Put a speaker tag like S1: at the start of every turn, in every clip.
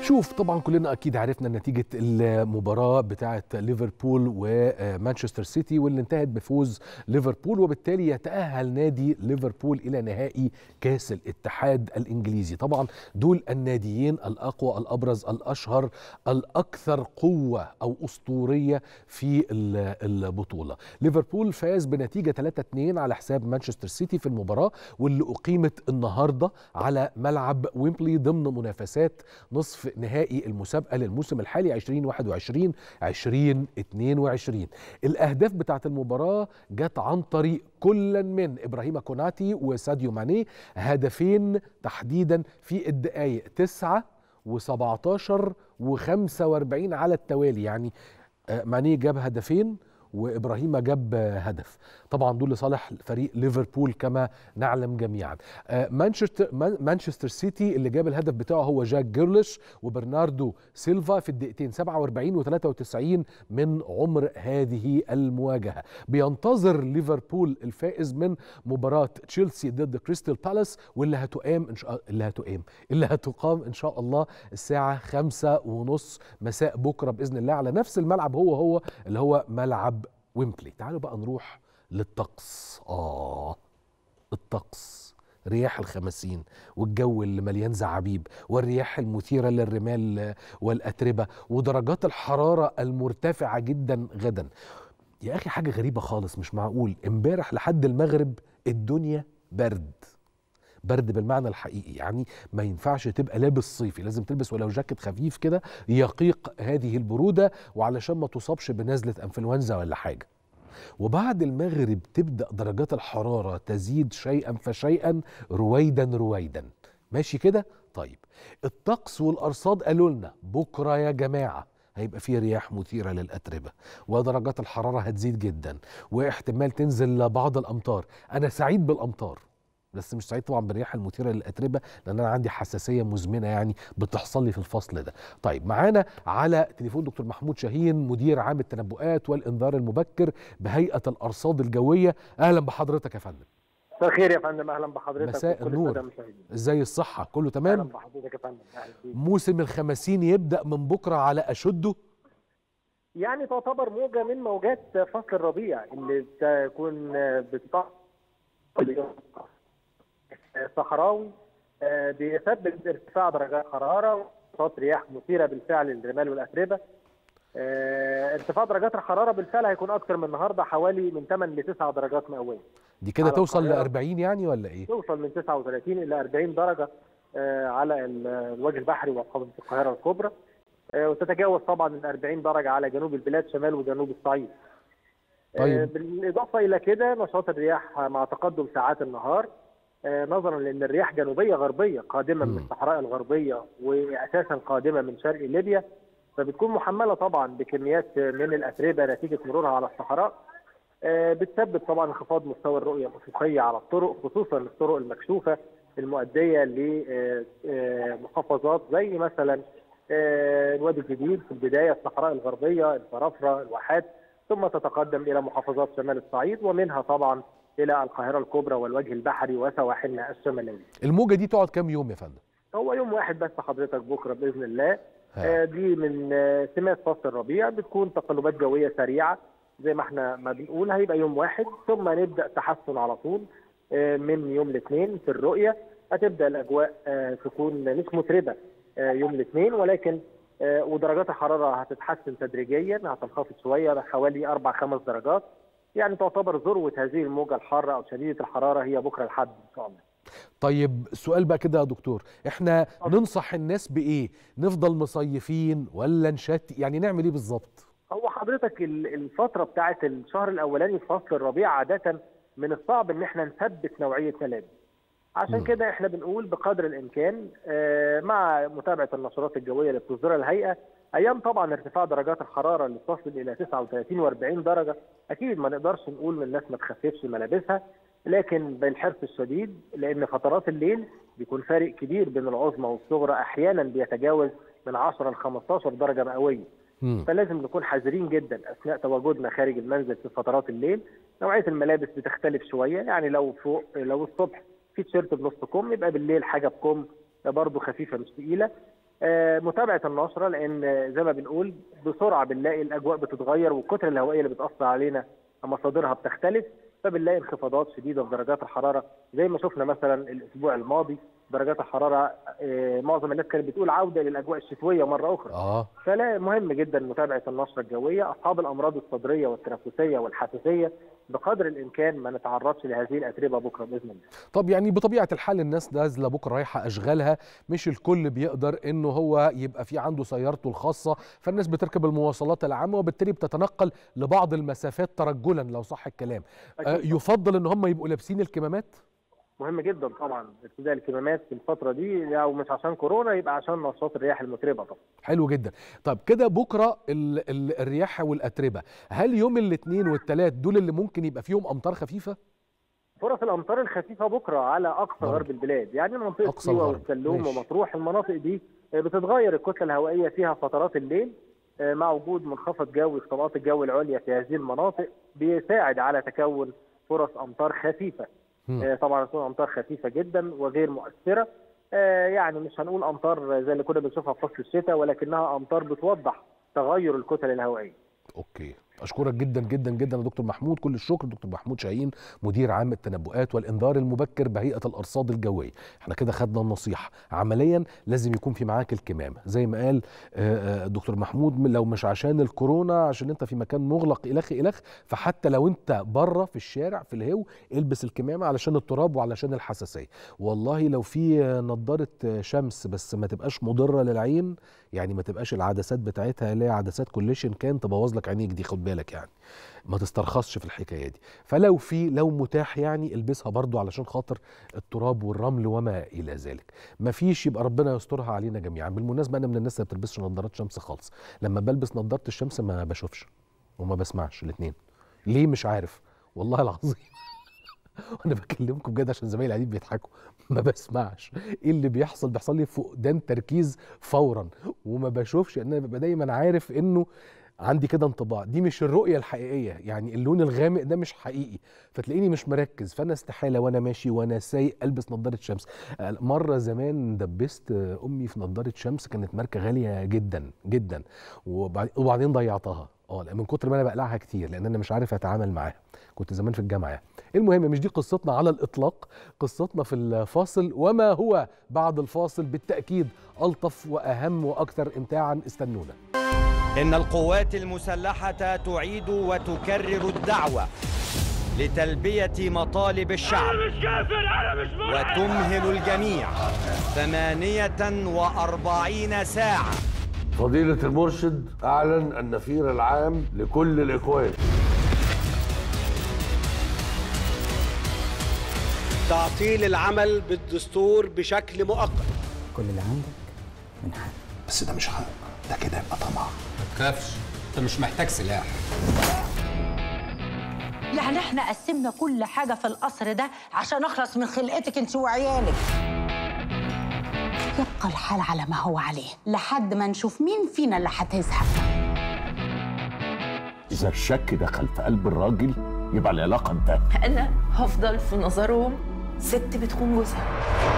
S1: شوف طبعا كلنا اكيد عرفنا نتيجه المباراه بتاعه ليفربول ومانشستر سيتي واللي انتهت بفوز ليفربول وبالتالي يتاهل نادي ليفربول الى نهائي كاس الاتحاد الانجليزي طبعا دول الناديين الاقوى الابرز الاشهر الاكثر قوه او اسطوريه في البطوله ليفربول فاز بنتيجه 3-2 على حساب مانشستر سيتي في المباراه واللي اقيمت النهارده على ملعب ويمبلي ضمن منافسات نصف نهائي المسابقه للموسم الحالي 2021 2022 الاهداف بتاعت المباراه جت عن طريق كل من ابراهيم كوناتي وساديو ماني هدفين تحديدا في الدقائق 9 و17 و45 على التوالي يعني ماني جاب هدفين وابراهيم جاب هدف طبعا دول لصالح فريق ليفربول كما نعلم جميعا مانشستر مانشستر سيتي اللي جاب الهدف بتاعه هو جاك جيرلش وبرناردو سيلفا في الدقيقتين 47 و93 من عمر هذه المواجهه بينتظر ليفربول الفائز من مباراه تشيلسي ضد كريستال بالاس واللي هتقام ان شاء اللي هتقام اللي هتقام ان شاء الله الساعه خمسة ونص مساء بكره باذن الله على نفس الملعب هو هو اللي هو ملعب ويمبلي تعالوا بقى نروح للطقس آه الطقس رياح الخمسين والجو اللي مليان زعابيب والرياح المثيرة للرمال والأتربة ودرجات الحرارة المرتفعة جدا غدا يا أخي حاجة غريبة خالص مش معقول امبارح لحد المغرب الدنيا برد برد بالمعنى الحقيقي يعني ما ينفعش تبقى لابس صيفي لازم تلبس ولو جاكيت خفيف كده يقيق هذه البرودة وعلشان ما تصابش بنزلة انفلونزا ولا حاجة وبعد المغرب تبدأ درجات الحرارة تزيد شيئا فشيئا رويدا رويدا ماشي كده طيب الطقس والأرصاد قالوا لنا بكرة يا جماعة هيبقى فيه رياح مثيرة للأتربة ودرجات الحرارة هتزيد جدا واحتمال تنزل بعض الأمطار أنا سعيد بالأمطار بس مش سعيد طبعا بالرياح المثيره للاتربه لان انا عندي حساسيه مزمنه يعني بتحصل لي في الفصل ده. طيب معانا على تليفون دكتور محمود شاهين مدير عام التنبؤات والانذار المبكر بهيئه الارصاد الجويه اهلا بحضرتك يا فندم.
S2: مساء الخير يا فندم اهلا بحضرتك
S1: مساء النور ازاي الصحه كله تمام؟
S2: اهلا بحضرتك يا فندم
S1: موسم الخمسين يبدا من بكره على اشده
S2: يعني تعتبر موجه من موجات فصل الربيع اللي تكون بتطلع صحراوي بيسبب ارتفاع درجات حراره وصوت رياح مثيره بالفعل للرمال والاتربه ارتفاع درجات الحراره بالفعل هيكون اكثر من النهارده حوالي من 8 ل 9 درجات مئويه
S1: دي كده توصل ل 40 يعني ولا ايه؟
S2: توصل من 39 الى 40 درجه على الوجه البحري وقبضه القاهره الكبرى وتتجاوز طبعا ال 40 درجه على جنوب البلاد شمال وجنوب الصعيد.
S1: طيب.
S2: بالاضافه الى كده نشاط الرياح مع تقدم ساعات النهار نظرا لان الرياح جنوبيه غربيه قادمه من الصحراء الغربيه واساسا قادمه من شرق ليبيا فبتكون محمله طبعا بكميات من الاتربه نتيجه مرورها على الصحراء بتسبب طبعا انخفاض مستوى الرؤيه الافقيه على الطرق خصوصا الطرق المكشوفه المؤديه لمحافظات زي مثلا الوادي الجديد في البدايه الصحراء الغربيه الفرافره الواحات ثم تتقدم الى محافظات شمال الصعيد ومنها طبعا الى القاهره الكبرى والوجه البحري وسواحلنا الشماليه.
S1: الموجه دي تقعد كام يوم يا فندم؟
S2: هو يوم واحد بس حضرتك بكره باذن الله آه دي من سمات فصل الربيع بتكون تقلبات جويه سريعه زي ما احنا ما بنقول هيبقى يوم واحد ثم نبدا تحسن على طول آه من يوم الاثنين في الرؤيه هتبدا الاجواء آه تكون مش متربه يوم الاثنين ولكن ودرجات الحراره هتتحسن تدريجيا هتنخفض شويه حوالي اربع خمس درجات يعني تعتبر ذروه هذه الموجه الحاره او شديده الحراره هي بكره الحد ان شاء الله.
S1: طيب سؤال بقى كده يا دكتور احنا أوكي. ننصح الناس بايه؟ نفضل مصيفين ولا نشت يعني نعمل ايه بالظبط؟
S2: هو حضرتك الفتره بتاعه الشهر الاولاني في فصل الربيع عاده من الصعب ان احنا نثبت نوعيه ملابس. عشان كده احنا بنقول بقدر الامكان مع متابعه النشرات الجويه اللي بتصدرها الهيئه ايام طبعا ارتفاع درجات الحراره اللي تصل الى 39 و40 درجه اكيد ما نقدرش نقول للناس ما تخففش ملابسها لكن بالحرص الشديد لان فترات الليل بيكون فارق كبير بين العظمى والصغرى احيانا بيتجاوز من 10 ل 15 درجه مئويه فلازم نكون حذرين جدا اثناء تواجدنا خارج المنزل في فترات الليل نوعيه الملابس بتختلف شويه يعني لو فوق لو الصبح في تيشيرت بنص كم يبقى بالليل حاجه بكم برضه خفيفه مش تقيله آه، متابعه النشره لان زي ما بنقول بسرعه بنلاقي الاجواء بتتغير والكتل الهوائيه اللي بتاثر علينا مصادرها بتختلف فبنلاقي انخفاضات شديده في درجات الحراره زي ما شفنا مثلا الاسبوع الماضي درجات الحراره آه، معظم الناس كانت بتقول عوده للاجواء الشتويه مره اخرى
S1: اه
S2: فلا مهم جدا متابعه النشره الجويه اصحاب الامراض الصدريه والتنفسيه والحساسيه بقدر الامكان ما نتعرضش لهذه الاتربه بكره باذن الله
S1: طب يعني بطبيعه الحال الناس نازله بكره رايحه اشغالها مش الكل بيقدر انه هو يبقى في عنده سيارته الخاصه فالناس بتركب المواصلات العامه وبالتالي بتتنقل لبعض المسافات ترجلا لو صح الكلام آه
S2: أكيد.
S1: يفضل ان هم يبقوا لابسين الكمامات
S2: مهم جدا طبعا ارتداء الكمامات في الفتره دي لو مش عشان كورونا يبقى عشان نشاط الرياح المتربه طبعا
S1: حلو جدا طب كده بكره ال ال الرياح والاتربه هل يوم الاثنين والثلاث دول اللي ممكن يبقى فيهم امطار خفيفه
S2: فرص الامطار الخفيفه بكره على اقصى
S1: برضه.
S2: غرب البلاد يعني منطقه
S1: أقصى
S2: سيوه
S1: الغرب.
S2: والسلوم
S1: ماشي.
S2: ومطروح المناطق دي آه، بتتغير الكتله الهوائيه فيها فترات الليل آه، مع وجود منخفض جوي في طبقات الجو العليا في هذه المناطق بيساعد على تكون فرص امطار خفيفه
S1: مم.
S2: آه، طبعا تكون امطار خفيفه جدا وغير مؤثره آه، يعني مش هنقول امطار زي اللي كنا بنشوفها في فصل الشتاء ولكنها امطار بتوضح تغير الكتل الهوائيه
S1: اوكي اشكرك جدا جدا جدا يا دكتور محمود كل الشكر دكتور محمود شاهين مدير عام التنبؤات والانذار المبكر بهيئه الارصاد الجويه احنا كده خدنا النصيحه عمليا لازم يكون في معاك الكمامه زي ما قال آه، آه، دكتور محمود من- لو مش عشان الكورونا عشان انت في مكان مغلق الخ الخ فحتى لو انت بره في الشارع في الهو البس الكمامه علشان التراب وعلشان الحساسيه والله لو في آه، نضاره آه، شمس بس ما تبقاش مضره للعين يعني ما تبقاش العدسات بتاعتها اللي هي عدسات كوليشن كان تبوظ لك عينيك دي خد بالك يعني ما تسترخصش في الحكايه دي فلو في لو متاح يعني البسها برضو علشان خاطر التراب والرمل وما الى ذلك ما فيش يبقى ربنا يسترها علينا جميعا بالمناسبه انا من الناس اللي ما بتلبسش نظارات شمس خالص لما بلبس نظاره الشمس ما بشوفش وما بسمعش الاثنين ليه مش عارف والله العظيم وانا بكلمكم بجد عشان زمايلي قاعدين بيضحكوا ما بسمعش ايه اللي بيحصل بيحصل لي فقدان تركيز فورا وما بشوفش ان انا ببقى دايما عارف انه عندي كده انطباع دي مش الرؤيه الحقيقيه يعني اللون الغامق ده مش حقيقي فتلاقيني مش مركز فانا استحاله وانا ماشي وانا سايق البس نظاره شمس آه، مره زمان دبست آه، امي في نظاره شمس كانت ماركه غاليه جدا جدا وبعد- وبعدين ضيعتها اه لا، من كتر ما انا بقلعها كتير لان انا مش عارف اتعامل معاها كنت زمان في الجامعه يعني. المهم مش دي قصتنا على الاطلاق قصتنا في الفاصل وما هو بعد الفاصل بالتاكيد الطف واهم واكثر امتاعا استنونا
S3: إن القوات المسلحة تعيد وتكرر الدعوة لتلبية مطالب الشعب وتمهل الجميع ثمانية وأربعين ساعة
S4: فضيلة المرشد أعلن النفير العام لكل الإخوان
S5: تعطيل العمل بالدستور بشكل مؤقت
S6: كل اللي عندك من حق
S7: بس ده مش حق ده كده يبقى طمع
S8: تخافش انت مش محتاج سلاح
S9: يعني احنا قسمنا كل حاجة في القصر ده عشان اخلص من خلقتك انت وعيالك يبقى الحال على ما هو عليه لحد ما نشوف مين فينا اللي هتزهق
S7: إذا الشك دخل في قلب الراجل يبقى العلاقة انتهت
S10: انا هفضل في نظرهم ست بتخون جوزها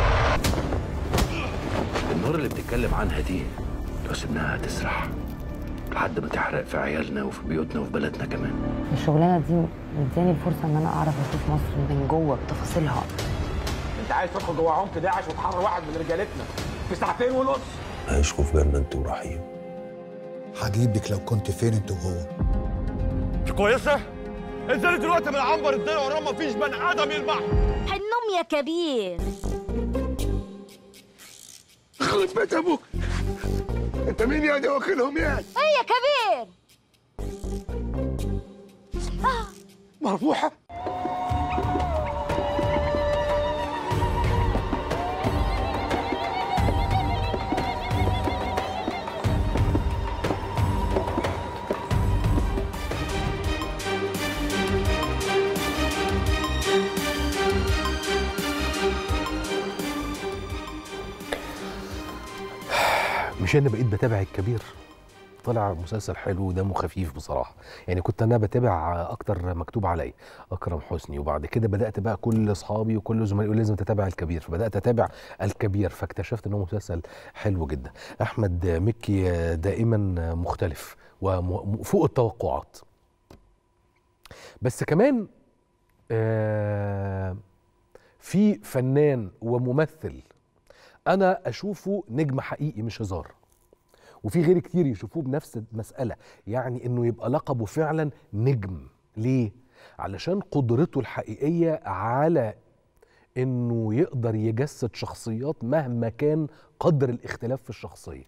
S11: النار اللي بتتكلم عنها دي لو سيبناها هتسرح لحد ما تحرق في عيالنا وفي بيوتنا وفي بلدنا كمان
S10: الشغلانه دي مداني الفرصه ان انا اعرف اشوف مصر من جوه بتفاصيلها
S5: انت عايز تدخل جوه عمق داعش وتحرر واحد من رجالتنا في ساعتين ونص
S11: عيشكوا في جنة انت ورحيم
S7: هجيبك لو كنت فين انت وهو
S5: كويسة؟ انزلي دلوقتي من عنبر الدنيا وراه مفيش بني آدم يلمح
S9: حنم يا كبير
S4: خلص بيت أبوك أنت مين يا دي واكلهم يعني
S9: ايه يا كبير
S4: مربوحة
S1: مش انا بقيت بتابع الكبير طلع مسلسل حلو ودمه خفيف بصراحه يعني كنت انا بتابع اكتر مكتوب عليا اكرم حسني وبعد كده بدات بقى كل اصحابي وكل زملائي يقولوا لازم تتابع الكبير فبدات اتابع الكبير فاكتشفت انه مسلسل حلو جدا احمد مكي دائما مختلف وفوق التوقعات بس كمان آه في فنان وممثل انا اشوفه نجم حقيقي مش هزار وفي غير كتير يشوفوه بنفس المساله يعني انه يبقى لقبه فعلا نجم ليه علشان قدرته الحقيقيه على انه يقدر يجسد شخصيات مهما كان قدر الاختلاف في الشخصيه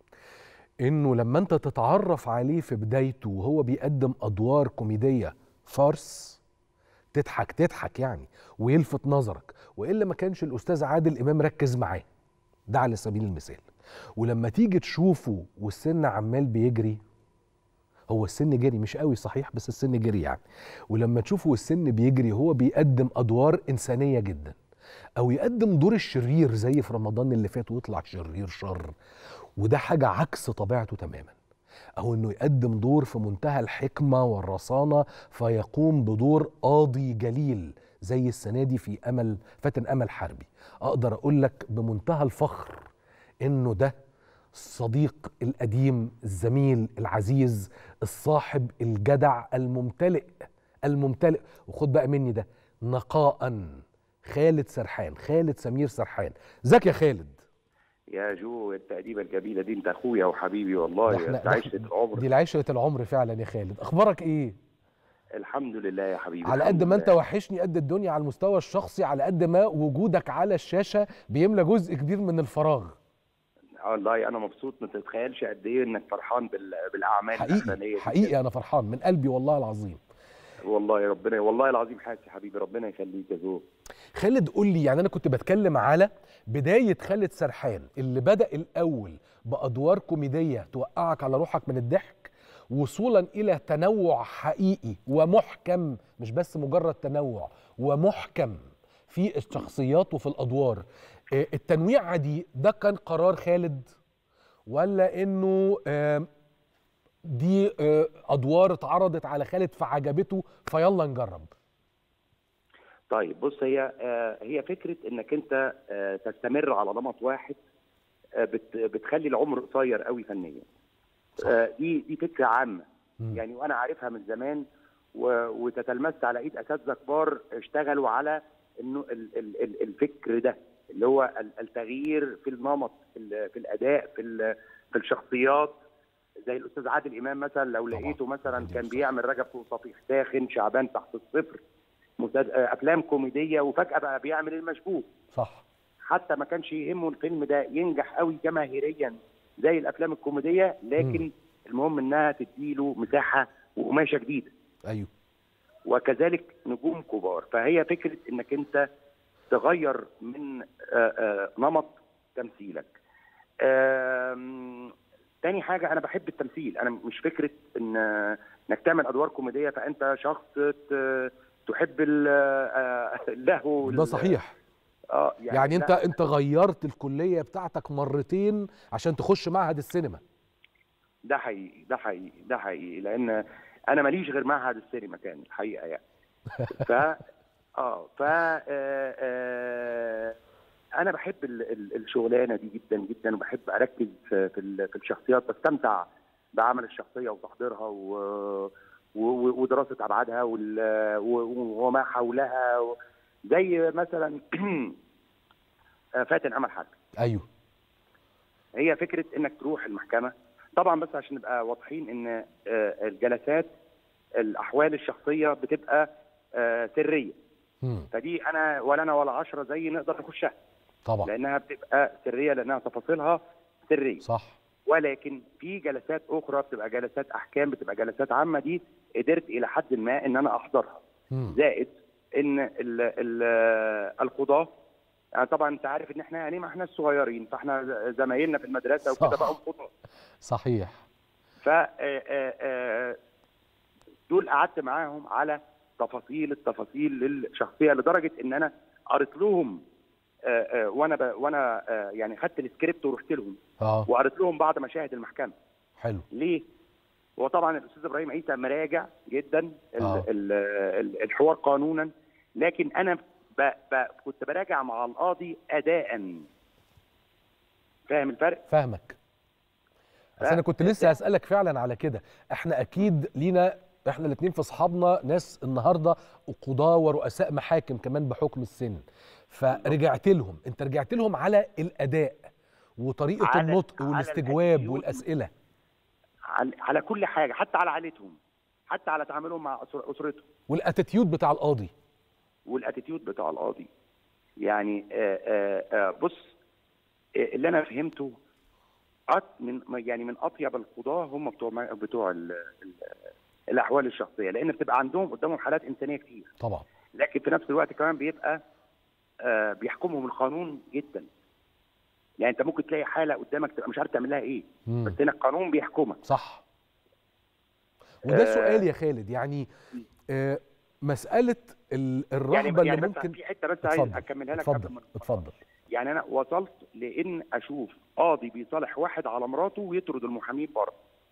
S1: انه لما انت تتعرف عليه في بدايته وهو بيقدم ادوار كوميديه فارس تضحك تضحك يعني ويلفت نظرك والا ما كانش الاستاذ عادل امام ركز معاه ده على سبيل المثال ولما تيجي تشوفه والسن عمال بيجري هو السن جري مش قوي صحيح بس السن جري يعني ولما تشوفه والسن بيجري هو بيقدم ادوار انسانيه جدا او يقدم دور الشرير زي في رمضان اللي فات ويطلع شرير شر وده حاجه عكس طبيعته تماما او انه يقدم دور في منتهى الحكمه والرصانه فيقوم بدور قاضي جليل زي السنه دي في امل فاتن امل حربي اقدر اقول لك بمنتهى الفخر انه ده الصديق القديم الزميل العزيز الصاحب الجدع الممتلئ الممتلئ وخد بقى مني ده نقاء خالد سرحان خالد سمير سرحان ازيك يا خالد
S12: يا جو التأديبة الجميلة دي انت اخويا وحبيبي والله انت عشرة العمر
S1: دي العشرة العمر فعلا يا خالد اخبارك ايه
S12: الحمد لله يا حبيبي
S1: على قد ما انت وحشني قد الدنيا على المستوى الشخصي على قد ما وجودك على الشاشة بيملى جزء كبير من الفراغ
S12: والله انا مبسوط ما تتخيلش قد ايه انك فرحان بالاعمال
S1: حقيقي حقيقي انا فرحان من قلبي والله العظيم
S12: والله ربنا والله العظيم حاسس يا حبيبي ربنا يخليك يا زو
S1: خالد قول لي يعني انا كنت بتكلم على بدايه خالد سرحان اللي بدا الاول بادوار كوميديه توقعك على روحك من الضحك وصولا الى تنوع حقيقي ومحكم مش بس مجرد تنوع ومحكم في الشخصيات وفي الادوار التنويعه دي ده كان قرار خالد ولا انه دي ادوار اتعرضت على خالد فعجبته فيلا نجرب
S12: طيب بص هي هي فكره انك انت تستمر على نمط واحد بتخلي العمر قصير قوي فنيا دي دي فكره عامه يعني وانا عارفها من زمان وتتلمست على ايد اساتذه كبار اشتغلوا على انه الفكر ده اللي هو التغيير في النمط في الاداء في في الشخصيات زي الاستاذ عادل امام مثلا لو لقيته مثلا كان بيعمل رجب فوق سطيح ساخن شعبان تحت الصفر افلام كوميديه وفجاه بقى بيعمل المشبوه
S1: صح
S12: حتى ما كانش يهمه الفيلم ده ينجح قوي جماهيريا زي الافلام الكوميديه لكن م. المهم انها تديله مساحه وقماشه جديده
S1: ايوه
S12: وكذلك نجوم كبار فهي فكره انك انت تغير من آآ آآ نمط تمثيلك تاني حاجة أنا بحب التمثيل أنا مش فكرة إن إنك تعمل أدوار كوميدية فأنت شخص تحب اللهو
S1: ده صحيح
S12: اه
S1: يعني, يعني انت انت غيرت الكليه بتاعتك مرتين عشان تخش معهد السينما
S12: ده حقيقي ده حقيقي ده حقيقي لان انا ماليش غير معهد السينما كان الحقيقه يعني ف اه ف آه آه انا بحب ال ال الشغلانه دي جدا جدا وبحب اركز في, في, في الشخصيات بستمتع بعمل الشخصيه وتحضيرها و ودراسه ابعادها وما حولها زي مثلا فاتن امل حرب
S1: ايوه
S12: هي فكره انك تروح المحكمه طبعا بس عشان نبقى واضحين ان الجلسات الاحوال الشخصيه بتبقى سريه فدي انا ولا انا ولا عشرة زي نقدر نخشها
S1: طبعا
S12: لانها بتبقى سريه لانها تفاصيلها سريه
S1: صح
S12: ولكن في جلسات اخرى بتبقى جلسات احكام بتبقى جلسات عامه دي قدرت الى حد ما ان انا احضرها
S1: مم.
S12: زائد ان ال ال القضاه يعني طبعا انت عارف ان احنا يعني ما احنا صغيرين فاحنا زمايلنا في المدرسه وكده بقوا قضاه
S1: صحيح
S12: ف دول قعدت معاهم على تفاصيل التفاصيل للشخصيه لدرجه ان انا قريت لهم آآ آآ وانا ب... وانا يعني خدت السكريبت ورحت لهم
S1: اه
S12: وقريت لهم بعض مشاهد المحكمه
S1: حلو
S12: ليه؟ وطبعا الاستاذ ابراهيم عيسى مراجع جدا ال-
S1: آه.
S12: ال- ال- الحوار قانونا لكن انا ب... ب... كنت براجع مع القاضي اداء فاهم الفرق؟
S1: فاهمك بس انا كنت لسه هسالك فعلا على كده احنا اكيد لينا احنا الاثنين في اصحابنا ناس النهارده قضاه ورؤساء محاكم كمان بحكم السن فرجعت لهم انت رجعت لهم على الاداء وطريقه
S12: على-
S1: النطق
S12: على
S1: والاستجواب
S12: الأتيتيود.
S1: والاسئله
S12: على... على كل حاجه حتى على عائلتهم حتى على تعاملهم مع أسر... اسرتهم
S1: والاتيتيود بتاع القاضي
S12: والاتيتيود بتاع القاضي يعني آه آه آه بص آه اللي انا فهمته أط من يعني من اطيب القضاه هم بتوع ما- بتوع ال ال الاحوال الشخصيه لان بتبقى عندهم قدامهم حالات انسانيه كتير
S1: طبعا
S12: لكن في نفس الوقت كمان بيبقى آه بيحكمهم القانون جدا يعني انت ممكن تلاقي حاله قدامك تبقى مش عارف تعمل لها ايه
S1: مم.
S12: بس هنا القانون بيحكمك
S1: صح وده
S12: آه.
S1: سؤال يا خالد يعني آه مساله ال- الرهبه
S12: يعني
S1: اللي
S12: بس
S1: ممكن
S12: في حته بس عايز
S1: اتفضل
S12: اكملها لك
S1: اتفضل
S12: قبل ما
S1: اتفضل
S12: يعني انا وصلت لان اشوف قاضي بيصالح واحد على مراته ويطرد المحامين بره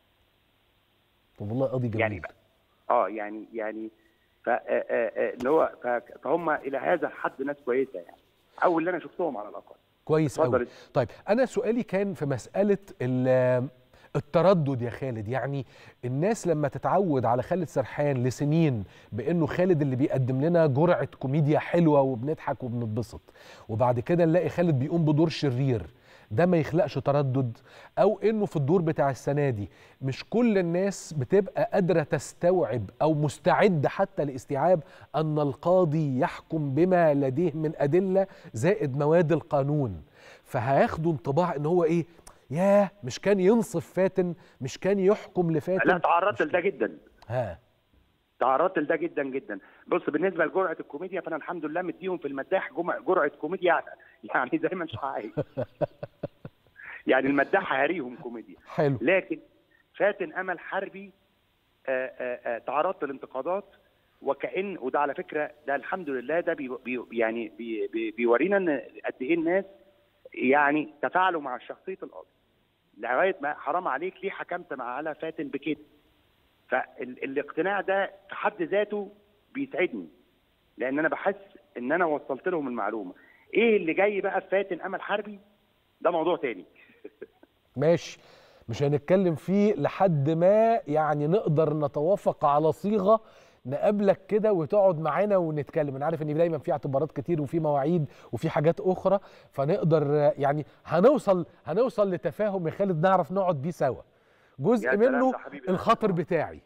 S1: طب والله قاضي جميل
S12: يعني اه يعني يعني ف آه، آه، آه، اللي هو ف- فهم الى هذا الحد ناس كويسه يعني او اللي انا شفتهم على الاقل
S1: كويس
S12: اتفضل.
S1: قوي طيب انا سؤالي كان في مساله ال- التردد يا خالد يعني الناس لما تتعود على خالد سرحان لسنين بانه خالد اللي بيقدم لنا جرعه كوميديا حلوه وبنضحك وبنتبسط وبعد كده نلاقي خالد بيقوم بدور شرير ده ما يخلقش تردد او انه في الدور بتاع السنه دي مش كل الناس بتبقى قادره تستوعب او مستعده حتى لاستيعاب ان القاضي يحكم بما لديه من ادله زائد مواد القانون فهياخدوا انطباع ان هو ايه ياه مش كان ينصف فاتن مش كان يحكم لفاتن
S12: لا تعرضت لده جدا
S1: ها
S12: تعرضت لده جدا جدا بص بالنسبه لجرعه الكوميديا فانا الحمد لله مديهم في المداح جمع- جرعه كوميديا يعني زي ما انت عايز يعني المداح هاريهم كوميديا
S1: حلو
S12: لكن فاتن امل حربي آه، آه، آه، تعرضت لانتقادات وكأن وده على فكره ده الحمد لله ده بي بي يعني بي بي بيورينا ان قد ايه الناس يعني تفاعلوا مع شخصيه القاضي لغايه ما حرام عليك ليه حكمت مع على فاتن بكده فالاقتناع ده في حد ذاته بيسعدني لان انا بحس ان انا وصلت لهم المعلومه ايه اللي جاي بقى في فاتن امل حربي ده موضوع تاني
S1: ماشي مش هنتكلم فيه لحد ما يعني نقدر نتوافق على صيغه نقابلك كده وتقعد معانا ونتكلم انا عارف ان دايما في اعتبارات كتير وفي مواعيد وفي حاجات اخرى فنقدر آه، يعني هنوصل هنوصل لتفاهم يا خالد نعرف نقعد بيه سوا جزء
S12: يا سلام
S1: منه
S12: ده حبيبي.
S1: الخاطر بتاعي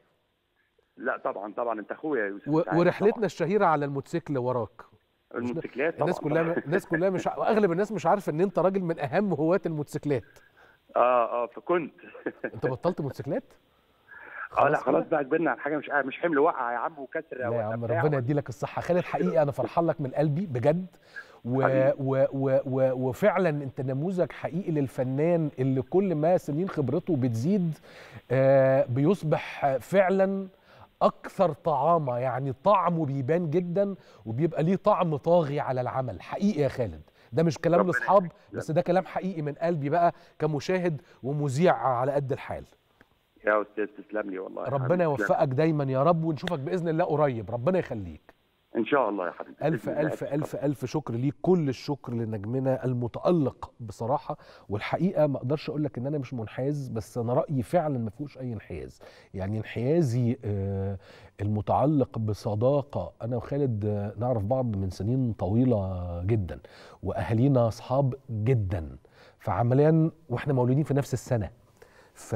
S12: لا طبعا طبعا انت اخويا يا يوسف
S1: و-
S12: أنت عارف
S1: ورحلتنا الشهيره على الموتوسيكل وراك
S12: طبعاً. الموتوسيكلات طبعا
S1: الناس كلها الناس كلها مش ع- واغلب الناس مش عارفه ان انت راجل من اهم هواة الموتوسيكلات
S12: اه اه فكنت
S1: انت بطلت موتوسيكلات
S12: اه لا
S1: كده؟
S12: خلاص بقى كبرنا على حاجه مش مش حمل وقع يا عم وكسر
S1: لا يا
S12: ولا
S1: عم
S12: بتاع.
S1: ربنا يديلك الصحة خالد حقيقي أنا فرحان لك من قلبي بجد و
S12: حبيبي.
S1: و و و وفعلا أنت نموذج حقيقي للفنان اللي كل ما سنين خبرته بتزيد آه بيصبح فعلا أكثر طعامة يعني طعمه بيبان جدا وبيبقى ليه طعم طاغي على العمل حقيقي يا خالد ده مش كلام
S12: ربنا
S1: لاصحاب
S12: يخليك.
S1: بس ده كلام حقيقي من قلبي بقى كمشاهد ومذيع على قد الحال
S12: يا استاذ تسلم لي والله يا
S1: ربنا
S12: حبيبي، تسلم.
S1: يوفقك دايما يا رب ونشوفك باذن الله قريب ربنا يخليك
S12: ان شاء الله يا حبيبي
S1: ألف
S12: بإذن الله.
S1: ألف ألف ألف شكر ليك كل الشكر لنجمنا المتألق بصراحة والحقيقة ما أقدرش أقول لك إن أنا مش منحاز بس أنا رأيي فعلا ما فيهوش أي انحياز يعني انحيازي آه، المتعلق بصداقة أنا وخالد آه، نعرف بعض من سنين طويلة جدا وأهالينا أصحاب جدا فعمليا وإحنا مولودين في نفس السنة ف...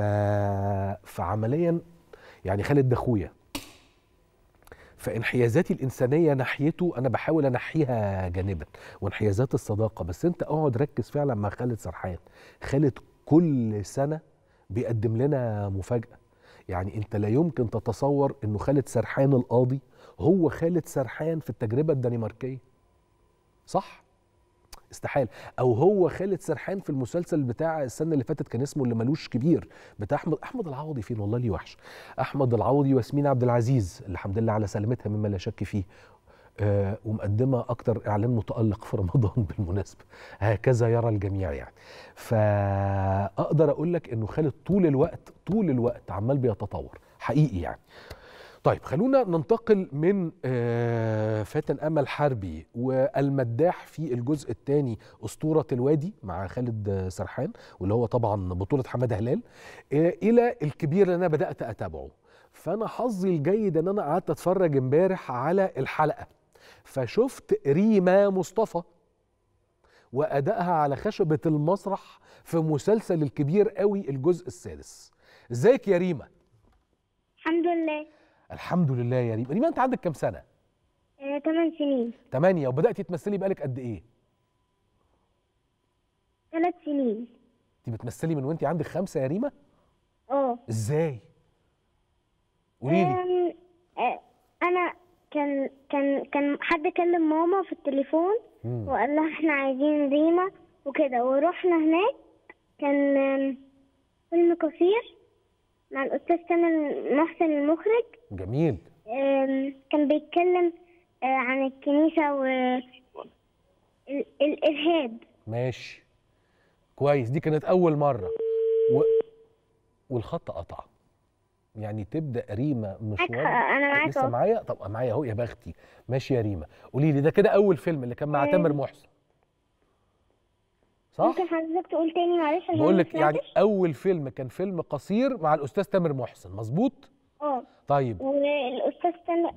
S1: فعمليا يعني خالد ده أخويا فانحيازاتي الإنسانية ناحيته أنا بحاول أنحيها جانبا وانحيازات الصداقة بس أنت اقعد ركز فعلا مع خالد سرحان خالد كل سنة بيقدم لنا مفاجأة يعني أنت لا يمكن تتصور أنه خالد سرحان القاضي هو خالد سرحان في التجربة الدنماركية صح؟ استحال او هو خالد سرحان في المسلسل بتاع السنه اللي فاتت كان اسمه اللي ملوش كبير بتاع احمد احمد العوضي فين والله ليه وحش احمد العوضي وياسمين عبد العزيز اللي الحمد لله على سلامتها مما لا شك فيه آه ومقدمه اكتر اعلان متالق في رمضان بالمناسبه هكذا يرى الجميع يعني فاقدر اقول لك انه خالد طول الوقت طول الوقت عمال بيتطور حقيقي يعني طيب خلونا ننتقل من آه، فاتن امل حربي والمداح في الجزء الثاني اسطوره الوادي مع خالد آه، سرحان واللي هو طبعا بطوله حماده هلال آه، الى الكبير اللي انا بدات اتابعه فانا حظي الجيد ان انا قعدت اتفرج امبارح على الحلقه فشفت ريما مصطفى وادائها على خشبه المسرح في مسلسل الكبير قوي الجزء السادس ازيك يا ريما
S13: الحمد لله
S1: الحمد لله يا ريما ريما انت عندك كام سنه
S13: آه، 8 سنين
S1: تمانية وبدأتي تمثلي بقالك قد ايه
S13: 3 سنين
S1: انت بتمثلي من وانت عندك خمسة يا ريما
S13: اه
S1: ازاي قولي لي
S13: آم، آه، انا كان كان كان حد كلم ماما في التليفون
S1: مم.
S13: وقال لها احنا عايزين ريما وكده ورحنا هناك كان آم، فيلم قصير مع الاستاذ تامر محسن المخرج
S1: جميل
S13: آم، كان بيتكلم آه، عن الكنيسة والإرهاب
S1: ماشي كويس دي كانت اول مرة و... والخط قطع يعني تبدأ ريما مشوار
S13: أنا معاك
S1: لسه
S13: أهو.
S1: معايا طب معايا اهو يا بختي ماشي يا ريما قولي لي ده كده اول فيلم اللي كان مع تامر محسن صح
S13: ممكن حضرتك تقول تاني معلش عشان
S1: بقول
S13: ما
S1: لك يعني
S13: سمعتش؟
S1: اول فيلم كان فيلم قصير مع الاستاذ تامر محسن مظبوط
S13: اه
S1: طيب
S13: والأستاذ تامر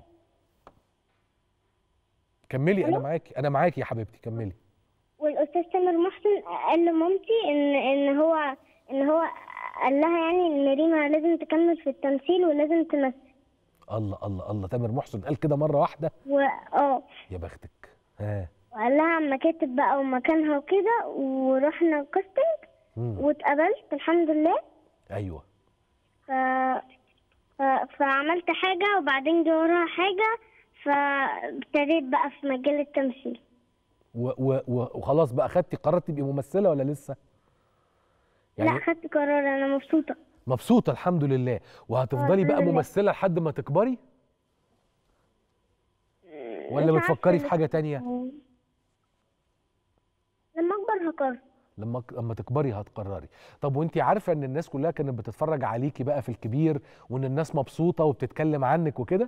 S1: كملي انا معاكي انا معاكي يا حبيبتي كملي
S13: والاستاذ تامر محسن قال لمامتي ان ان هو ان هو قال لها يعني ان ريما لازم تكمل في التمثيل ولازم تمثل
S1: الله الله الله تامر محسن قال كده مره واحده
S13: و اه
S1: يا بختك ها
S13: وقال لها عن مكاتب بقى ومكانها وكده ورحنا كاستنج
S1: مم.
S13: واتقبلت الحمد لله
S1: ايوه
S13: ف... ف... فعملت حاجة وبعدين جه وراها حاجة فابتديت بقى في مجال التمثيل
S1: و و و وخلاص بقى خدتي قرار تبقي ممثله ولا لسه
S13: لا خدت قرار انا مبسوطة
S1: مبسوطه الحمد لله وهتفضلي
S13: الحمد
S1: بقى
S13: لله.
S1: ممثله لحد ما تكبري ولا
S13: مش
S1: بتفكري
S13: عارفة
S1: في حاجه تانية
S13: لما اكبر هقرر
S1: لما لما تكبري هتقرري طب وانت عارفه ان الناس كلها كانت بتتفرج عليكي بقى في الكبير وان الناس مبسوطه وبتتكلم عنك وكده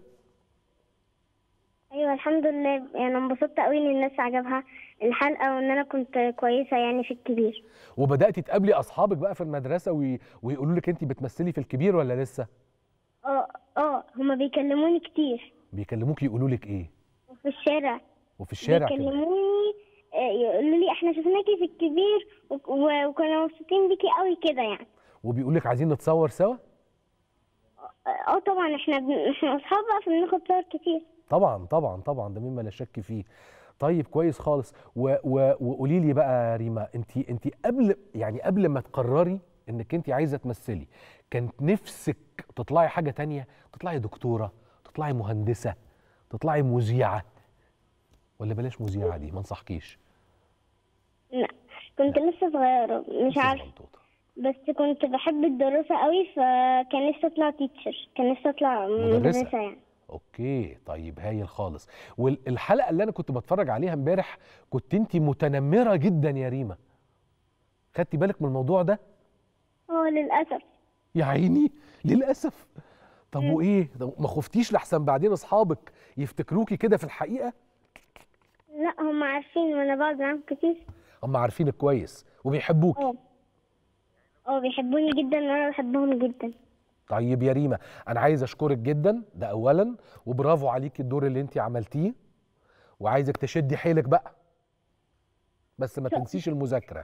S13: ايوه الحمد لله يعني انبسطت قوي ان الناس عجبها الحلقة وان انا كنت كويسة يعني في الكبير
S1: وبداتي تقابلي اصحابك بقى في المدرسه وي... ويقولوا لك انت بتمثلي في الكبير ولا لسه
S13: اه اه هما بيكلموني كتير
S1: بيكلموكي يقولوا لك ايه
S13: وفي الشارع
S1: وفي الشارع كده
S13: بيكلموني آه، يقولوا لي احنا شفناكي في الكبير وك- و- وكنا مبسوطين بيكي قوي كده يعني
S1: وبيقول لك عايزين نتصور سوا
S13: اه طبعا احنا بن... احنا اصحاب بقى فبناخد صور كتير
S1: طبعا طبعا طبعا ده مما لا شك فيه طيب كويس خالص و... و... وقولي لي بقى يا ريما انت انت قبل يعني قبل ما تقرري انك انت عايزه تمثلي كانت نفسك تطلعي حاجه تانية تطلعي دكتوره تطلعي مهندسه تطلعي مذيعه ولا بلاش مذيعه دي ما انصحكيش
S13: لا كنت لسه صغيرة مش عارفة بس كنت بحب الدراسة قوي فكان نفسي اطلع تيتشر كان نفسي اطلع
S1: مدرسة.
S13: مدرسة يعني
S1: اوكي طيب هايل خالص والحلقه اللي انا كنت بتفرج عليها امبارح كنت انت متنمره جدا يا ريما خدتي بالك من الموضوع ده
S13: اه للأسف
S1: يا عيني للاسف طب وايه طب ما خفتيش لحسن بعدين اصحابك يفتكروكي كده في الحقيقه
S13: لا هم عارفين وانا بقعد معاهم كتير
S1: هم عارفينك كويس وبيحبوك
S13: اه اه بيحبوني جدا وانا بحبهم جدا
S1: طيب يا ريما انا عايز اشكرك جدا ده اولا وبرافو عليكي الدور اللي انت عملتيه وعايزك تشدي حيلك بقى بس ما تنسيش المذاكره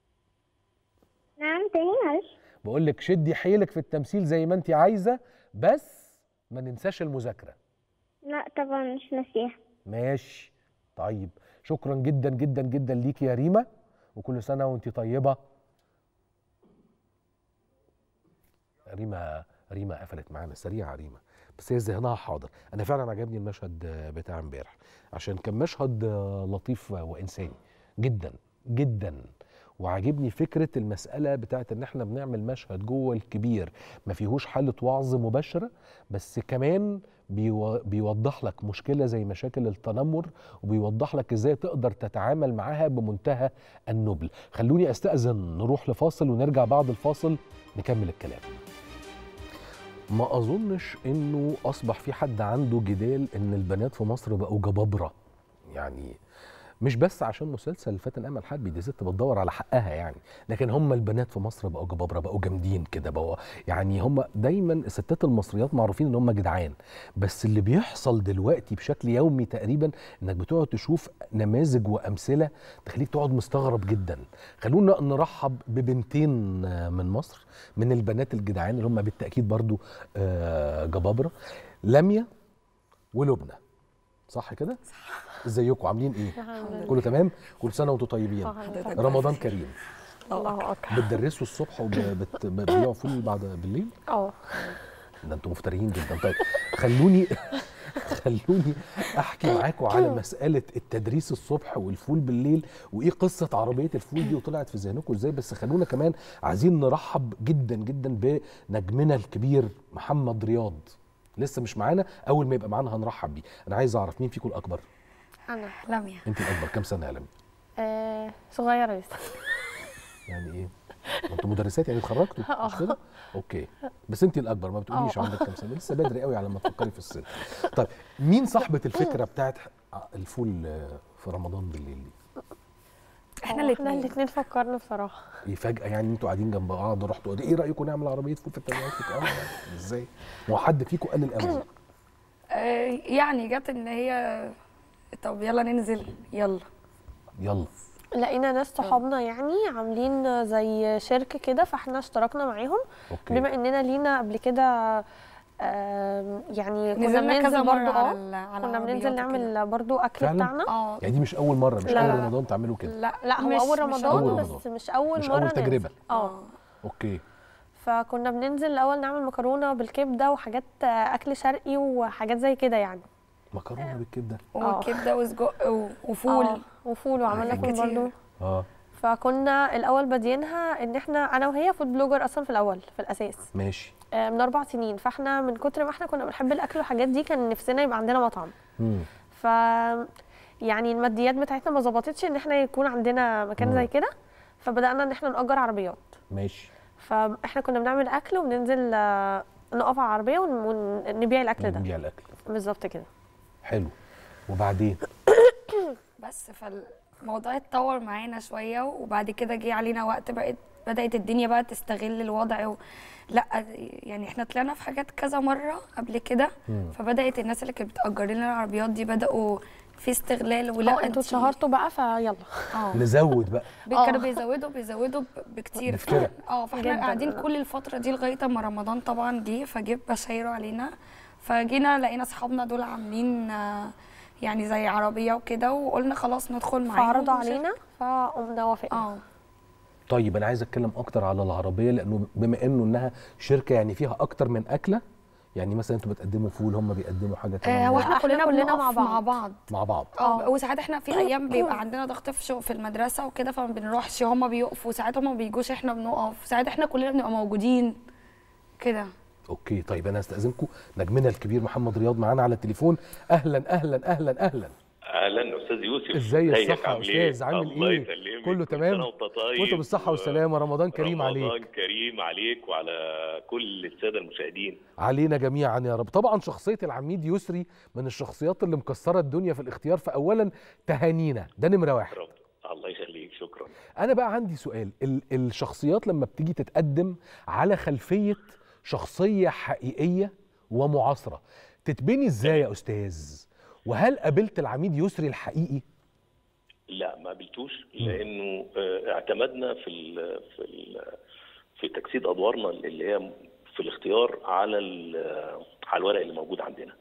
S13: نعم تاني معلش
S1: بقول لك شدي حيلك في التمثيل زي ما انت عايزه بس ما ننساش المذاكره
S13: لا طبعا مش ناسيها
S1: ماشي طيب شكرا جدا جدا جدا ليكي يا ريما وكل سنه وانت طيبه ريما ريما قفلت معانا سريعه ريما بس هي ذهنها حاضر انا فعلا عجبني المشهد بتاع امبارح عشان كان مشهد لطيف وانساني جدا جدا وعاجبني فكره المساله بتاعت ان احنا بنعمل مشهد جوه الكبير ما فيهوش حاله وعظ مباشره بس كمان بيو- بيوضح لك مشكله زي مشاكل التنمر وبيوضح لك ازاي تقدر تتعامل معاها بمنتهى النبل خلوني استاذن نروح لفاصل ونرجع بعد الفاصل نكمل الكلام ما اظنش انه اصبح في حد عنده جدال ان البنات في مصر بقوا جبابره يعني مش بس عشان مسلسل فاتن امل حربي دي ست بتدور على حقها يعني لكن هم البنات في مصر بقوا جبابره بقوا جامدين كده بقوا يعني هم دايما الستات المصريات معروفين ان هم جدعان بس اللي بيحصل دلوقتي بشكل يومي تقريبا انك بتقعد تشوف نماذج وامثله تخليك تقعد مستغرب جدا خلونا نرحب ببنتين آه، من مصر من البنات الجدعان اللي هم بالتاكيد برضو آه، جبابره لميا ولبنى صح كده ازيكم عاملين ايه
S14: الحمد لله.
S1: كله تمام كل سنه وانتم طيبين
S14: حضرتك
S1: رمضان
S14: بخير.
S1: كريم
S14: الله اكبر
S1: بتدرسوا الصبح وبتبيعوا فول بعد بالليل
S14: اه
S1: ده انتم مفتريين جدا طيب خلوني خلوني احكي معاكم على مساله التدريس الصبح والفول بالليل وايه قصه عربيه الفول دي وطلعت في ذهنكم ازاي بس خلونا كمان عايزين نرحب جدا جدا بنجمنا الكبير محمد رياض لسه مش معانا اول ما يبقى معانا هنرحب بيه انا عايز اعرف مين فيكم الاكبر
S14: انا لميا
S1: انت الاكبر كام سنه يا لمي
S14: آه صغيره لسه
S1: يعني ايه انتوا مدرسات يعني اتخرجتوا مش
S14: اه.
S1: كده اوكي بس انت الاكبر ما بتقوليش
S14: اه.
S1: عندك كام سنه لسه بدري قوي على ما تفكري في السن طيب مين صاحبه الفكره بتاعت الفول في رمضان بالليل دي
S14: احنا الاثنين احنا الاثنين فكرنا بصراحه
S1: ايه فجاه يعني انتوا قاعدين جنب بعض رحتوا ايه رايكم نعمل عربيه فول في التجمعات اه ازاي ما هو حد فيكم قال الاول
S15: آه، يعني جت ان هي طب يلا ننزل يلا
S1: يلا
S14: لقينا ناس صحابنا يعني عاملين زي شركه كده فاحنا اشتركنا معاهم
S1: أوكي.
S14: بما اننا لينا قبل كده آم، يعني كنا
S15: نزلنا كذا
S14: بننزل
S15: مرة
S14: برضو
S15: على
S14: اه
S15: ال- على
S14: كنا
S15: العربيات
S14: بننزل نعمل برضو اكل
S1: فعلا
S14: بتاعنا
S1: يعني دي مش اول مره مش
S14: لا،
S1: اول
S14: لا، لا.
S1: رمضان تعملوا كده
S14: لا لا هو
S15: مش-
S14: اول
S15: مش
S14: رمضان
S1: أول
S14: بس
S1: رمضان.
S14: مش اول
S1: مش
S14: مره
S1: أول تجربة.
S14: ننزل. اه
S1: اوكي
S14: فكنا بننزل الاول نعمل مكرونه بالكبده وحاجات آه، اكل شرقي وحاجات زي كده يعني
S1: مكرونه بالكبده
S15: وكبده وسجق و- وفول
S14: آه، وفول وعملنا
S15: حاجات
S14: فول
S15: كتير.
S14: برضو
S1: اه
S14: فكنا الاول بادينها ان احنا انا وهي فود بلوجر اصلا في الاول في الاساس
S1: ماشي
S14: آه، من اربع سنين فاحنا من كتر ما احنا كنا بنحب الاكل والحاجات دي كان نفسنا يبقى عندنا مطعم
S1: مم.
S14: ف يعني الماديات بتاعتنا ما ظبطتش ان احنا يكون عندنا مكان
S1: مم.
S14: زي كده فبدانا ان احنا نأجر عربيات
S1: ماشي
S14: فاحنا كنا بنعمل اكل وبننزل آه، نقف على العربيه ون- ونبيع الاكل ده
S1: نبيع الاكل
S14: بالظبط كده
S1: حلو وبعدين
S15: بس فالموضوع اتطور معانا شويه وبعد كده جه علينا وقت بقت بدات الدنيا بقى تستغل الوضع و... لا يعني احنا طلعنا في حاجات كذا مره قبل كده
S14: مم.
S15: فبدات الناس اللي كانت بتأجر لنا العربيات دي بداوا في استغلال ولا
S14: اه انتوا
S15: انتي-
S14: اتشهرتوا بقى فيلا
S15: اه
S1: نزود بقى
S15: بي-
S14: آه.
S15: كانوا بيزودوا بيزودوا ب- بكتير
S1: بفرق.
S15: اه فاحنا
S14: جداً.
S15: قاعدين كل الفتره دي لغايه اما رمضان طبعا جه فجه بشايره علينا فجينا لقينا اصحابنا دول عاملين آه، يعني زي عربيه وكده وقلنا خلاص ندخل معاهم
S14: فعرضوا
S15: ونشارك.
S14: علينا فقمنا وافقنا
S15: اه
S1: طيب انا عايز اتكلم اكتر على العربيه لانه بما انه انها شركه يعني فيها اكتر من اكله يعني مثلا انتوا بتقدموا فول هم بيقدموا حاجه
S15: آه،
S1: تانية
S15: هو احنا
S14: إحنا
S15: كلنا
S14: كلنا
S15: كلنا
S14: مع
S15: مع بعض
S14: بعض.
S15: مع بعض
S1: مع بعض
S15: اه وساعات احنا في ايام بيبقى عندنا ضغط في شغل في المدرسه وكده فما بنروحش هما بيقفوا ساعات هما ما بيجوش احنا بنقف ساعات احنا كلنا بنبقى موجودين كده
S1: اوكي طيب انا استاذنكم نجمنا الكبير محمد رياض معانا على التليفون اهلا اهلا اهلا اهلا
S16: اهلا استاذ يوسف
S1: ازاي
S16: ازيك
S1: الصحه يا
S16: عامل ايه؟
S1: استاذ عامل
S16: الله
S1: ايه
S16: يسلمك
S1: كله
S16: كل
S1: تمام
S16: سنة وانت طيب
S1: وانت بالصحه والسلامه رمضان كريم عليك
S16: رمضان كريم عليك وعلى كل الساده المشاهدين
S1: علينا جميعا يا رب طبعا شخصيه العميد يسري من الشخصيات اللي مكسره الدنيا في الاختيار فاولا تهانينا ده نمره واحد
S16: رب الله يخليك شكرا
S1: انا بقى عندي سؤال ال- الشخصيات لما بتيجي تتقدم على خلفيه شخصيه حقيقيه ومعاصره تتبني ازاي يا استاذ وهل قابلت العميد يسري الحقيقي
S16: لا ما قابلتوش لانه آه، اعتمدنا في ال في ال في تجسيد ادوارنا اللي هي في الاختيار على ال- على الورق اللي موجود عندنا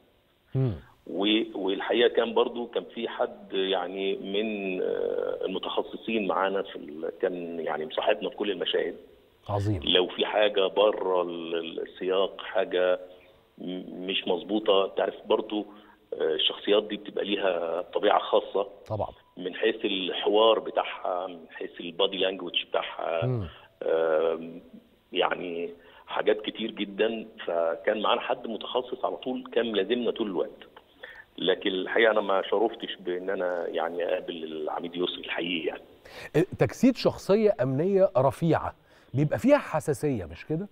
S16: و- والحقيقه كان برضو كان في حد يعني من آه، المتخصصين معانا في ال- كان يعني مصاحبنا في كل المشاهد
S1: عظيم
S16: لو في حاجه بره ال- السياق حاجه م- مش مظبوطه تعرف برضو آه، آه، الشخصيات دي بتبقى ليها طبيعه خاصه
S1: طبعا
S16: من حيث الحوار بتاعها من حيث البادي لانجوج بتاعها
S1: مم.
S16: آم، يعني حاجات كتير جدا فكان معانا حد متخصص على طول كان لازمنا طول الوقت لكن الحقيقه انا ما شرفتش بان انا يعني اقابل العميد يسري الحقيقي يعني
S1: تجسيد شخصيه امنيه رفيعه بيبقى فيها حساسيه مش كده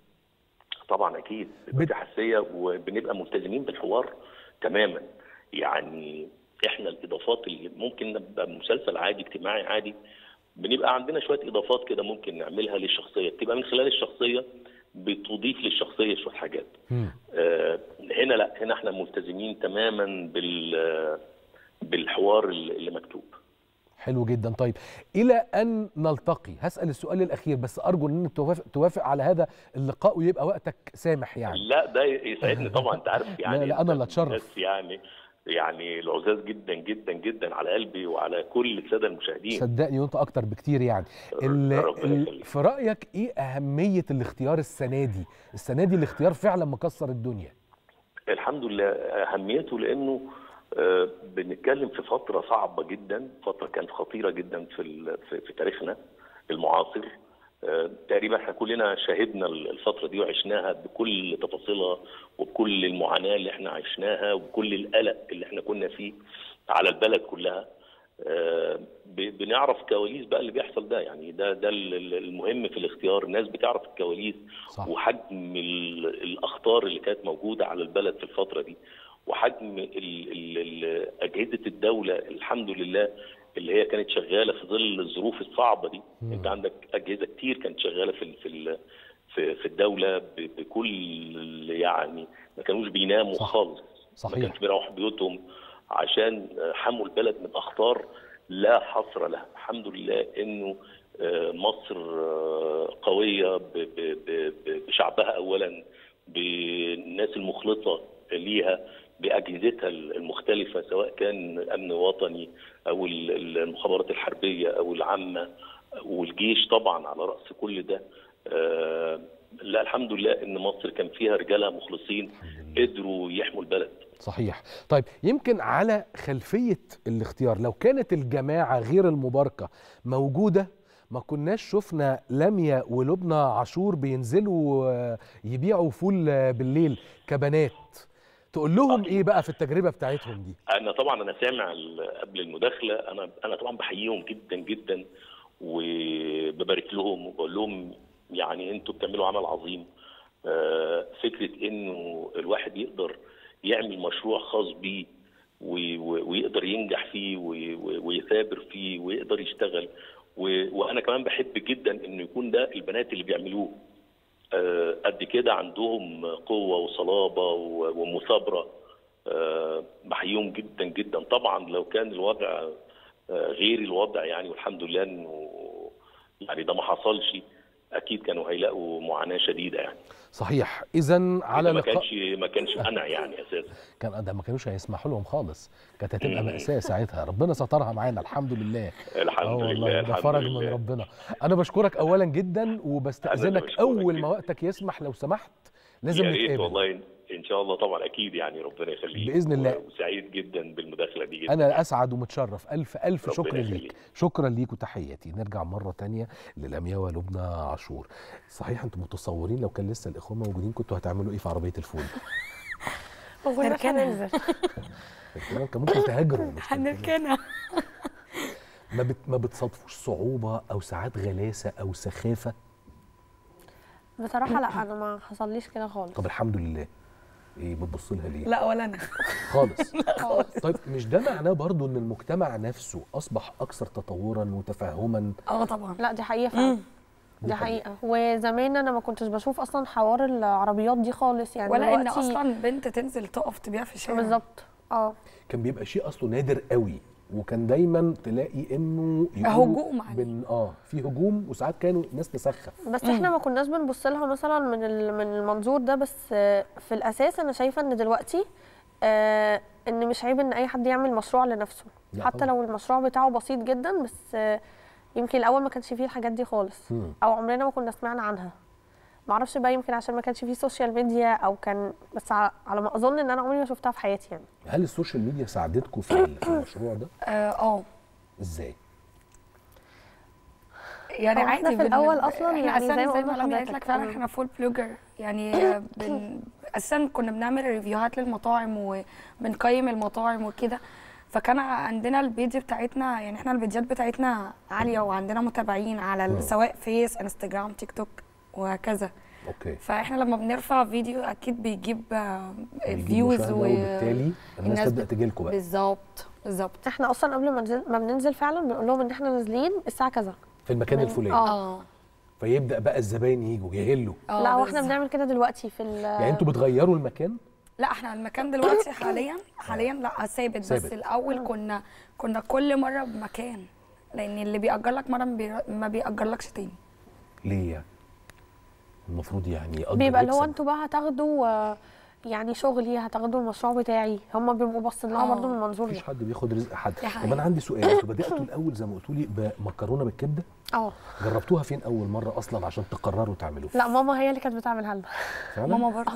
S16: طبعا اكيد بيبقى في حساسيه وبنبقى ملتزمين بالحوار تماما يعني احنا الاضافات اللي ممكن نبقى مسلسل عادي اجتماعي عادي بنبقى عندنا شويه اضافات كده ممكن نعملها للشخصيه بتبقى من خلال الشخصيه بتضيف للشخصيه شويه حاجات آه، هنا لا هنا احنا ملتزمين تماما بال بالحوار اللي اللي مكتوب
S1: حلو جدا طيب الى ان نلتقي هسال السؤال الاخير بس ارجو ان انت توافق, توافق على هذا اللقاء ويبقى وقتك سامح يعني
S16: لا ده يسعدني طبعا انت عارف يعني
S1: لا لا انا اللي اتشرف
S16: الناس يعني يعني العزاز جدا جدا جدا على قلبي وعلى كل الساده المشاهدين
S1: صدقني وانت اكتر بكتير يعني ال ال في رايك ايه اهميه الاختيار السنه دي السنه دي الاختيار فعلا مكسر الدنيا
S16: الحمد لله اهميته لانه آه، بنتكلم في فتره صعبه جدا فتره كانت خطيره جدا في ال- في في تاريخنا المعاصر آه، تقريبا احنا كلنا شاهدنا الفتره دي وعشناها بكل تفاصيلها وبكل المعاناه اللي احنا عشناها وبكل القلق اللي احنا كنا فيه على البلد كلها آه، ب- بنعرف كواليس بقى اللي بيحصل ده يعني ده ده ال- ال- المهم في الاختيار الناس بتعرف الكواليس
S1: صح.
S16: وحجم ال- الاخطار اللي كانت موجوده على البلد في الفتره دي وحجم ال- ال- ال- اجهزه الدوله الحمد لله اللي هي كانت شغاله في ظل الظروف الصعبه دي
S1: مم.
S16: انت عندك اجهزه كتير كانت شغاله في ال- في ال- في, في الدوله ب- بكل يعني ما كانوش بيناموا
S1: صح.
S16: خالص ما
S1: صحيح
S16: كانش بيروحوا بيوتهم عشان حموا البلد من اخطار لا حصر لها الحمد لله انه آه، مصر آه، قويه ب- ب- ب- ب- بشعبها اولا بالناس المخلصه ليها باجهزتها المختلفه سواء كان امن وطني او ال- المخابرات الحربيه او العامه والجيش طبعا على راس كل ده آه، لا الحمد لله ان مصر كان فيها رجالها مخلصين قدروا يحموا البلد
S1: صحيح طيب يمكن على خلفية الاختيار لو كانت الجماعة غير المباركة موجودة ما كناش شفنا لميا ولبنى عاشور بينزلوا آه، يبيعوا فول آه، بالليل كبنات تقول لهم ايه بقى في التجربة بتاعتهم دي
S16: انا طبعا انا سامع ال- قبل المداخله انا انا طبعا بحييهم جدا جدا وببارك لهم وبقول لهم يعني انتوا بتعملوا عمل عظيم آه، فكره انه الواحد يقدر يعمل مشروع خاص بيه و- و- ويقدر ينجح فيه و- و- ويثابر فيه ويقدر يشتغل و- وانا كمان بحب جدا انه يكون ده البنات اللي بيعملوه آه، قد كده عندهم قوه وصلابه و- ومثابره آه، بحييهم جدا جدا طبعا لو كان الوضع آه، غير الوضع يعني والحمد لله انه يعني ده ما حصلش اكيد كانوا هيلاقوا معاناه شديده يعني
S1: صحيح اذا على
S16: ما
S1: لقاء
S16: كانش ما كانش انا يعني اساسا
S1: كان ده ما كانوش هيسمحوا لهم خالص كانت هتبقى
S16: مم.
S1: مأساة ساعتها ربنا سترها معانا الحمد لله
S16: الحمد
S1: آه والله
S16: لله
S1: ده
S16: الحمد
S1: فرج من
S16: لله.
S1: ربنا انا بشكرك اولا جدا وبستأذنك
S16: بشكرك
S1: اول ما وقتك يسمح لو سمحت لازم
S16: يا ريت
S1: نتقابل
S16: والله ان شاء الله طبعا اكيد يعني ربنا يخليك
S1: بإذن الله.
S16: و- وسعيد جدا بالمداخله دي جدا
S1: انا اسعد ومتشرف الف الف
S16: ربنا
S1: شكر
S16: يخليك.
S1: ليك شكرا ليك وتحياتي نرجع مره تانية للميا ولبنى عاشور صحيح انتم متصورين لو كان لسه الاخوه موجودين كنتوا هتعملوا ايه في عربيه الفول
S14: هنركنها
S1: كمان كان ممكن تهاجروا مش
S14: هنركنها
S1: ما بت ما بتصادفوش صعوبه او ساعات غلاسه او سخافه
S14: بصراحه لا انا ما حصليش كده خالص
S1: طب الحمد لله ايه بتبص لها ليه
S14: لا ولا انا
S1: خالص
S14: لا خالص
S1: طيب مش ده معناه برضو ان المجتمع نفسه اصبح اكثر تطورا وتفهما
S14: اه طبعا لا دي حقيقه فعلا دي حقيقة وزمان انا ما كنتش بشوف اصلا حوار العربيات دي خالص يعني
S15: ولا ان
S14: دلوقتي-
S15: اصلا بنت تنزل تقف تبيع في الشارع
S14: بالظبط اه
S1: كان بيبقى شيء اصله نادر قوي وكان دايما تلاقي انه يقولوا
S15: هجوم عليه.
S1: بن اه في هجوم وساعات كانوا الناس تسخف
S14: بس احنا ما كناش بنبص لها مثلا من ال- من المنظور ده بس آه، في الاساس انا شايفه ان دلوقتي آه، ان مش عيب ان اي حد يعمل مشروع لنفسه
S1: لا
S14: حتى
S1: طبعاً.
S14: لو المشروع بتاعه بسيط جدا بس آه، يمكن الاول ما كانش فيه الحاجات دي خالص
S1: مم.
S14: او عمرنا ما كنا سمعنا عنها معرفش بقى يمكن عشان ما كانش فيه سوشيال ميديا او كان بس ع- على ما اظن ان انا عمري ما شفتها في حياتي يعني
S1: هل السوشيال ميديا ساعدتكم في ال- في المشروع ده
S15: اه آه.
S1: ازاي
S15: يعني
S14: هو
S15: عادي
S14: إحنا في
S15: بن-
S14: الأول أصلاً
S15: احنا
S14: يعني
S15: أساساً
S14: زي ما
S15: زي
S14: قلنا
S15: ما لميا قالت
S14: لحضرتك.
S15: لك فعلا
S14: مم.
S15: احنا فول بلوجر يعني بن... اساسا كنا بنعمل ريفيوهات للمطاعم وبنقيم المطاعم وكده فكان عندنا البيج بتاعتنا يعني احنا البيجات بتاعتنا عاليه وعندنا متابعين على ال-
S1: مم.
S15: سواء فيس انستجرام تيك توك وهكذا
S1: اوكي
S15: فاحنا لما بنرفع فيديو اكيد بيجيب
S1: بيجيب
S15: فيوز
S1: مشاهدة وبالتالي الناس تبدا تجي لكم بقى
S15: بالظبط بالظبط
S14: احنا اصلا قبل ما ننزل, ما بننزل فعلا بنقول لهم ان احنا نازلين الساعه كذا
S1: في المكان
S14: من-
S1: الفلاني
S14: اه
S1: فيبدا بقى الزباين يجوا يهلوا
S14: لا واحنا بنعمل كده دلوقتي في ال
S1: يعني انتوا بتغيروا المكان
S15: لا احنا المكان دلوقتي حاليا حاليا لا ثابت بس
S1: ثابت.
S15: الاول كنا كنا كل مره بمكان لان اللي بيأجر لك مره ما بي- ما بيأجرلكش تاني
S1: ليه يعني المفروض يعني يأجر
S14: بيبقى اللي هو
S1: يكسب.
S14: انتوا بقى هتاخدوا آه، يعني شغلي هتاخدوا المشروع بتاعي هم بيبقوا باصين لها
S15: آه.
S14: برضه من المنظور ده
S1: مفيش حد بياخد رزق حد
S14: دي
S1: طب
S14: حقيقة.
S1: انا عندي سؤال انتوا بداتوا الاول زي ما قلتوا لي بمكرونه بالكبده
S14: اه
S1: جربتوها فين اول مره اصلا عشان تقرروا تعملوها
S14: لا ماما هي اللي كانت بتعملها لنا
S1: فعلا
S15: ماما برضه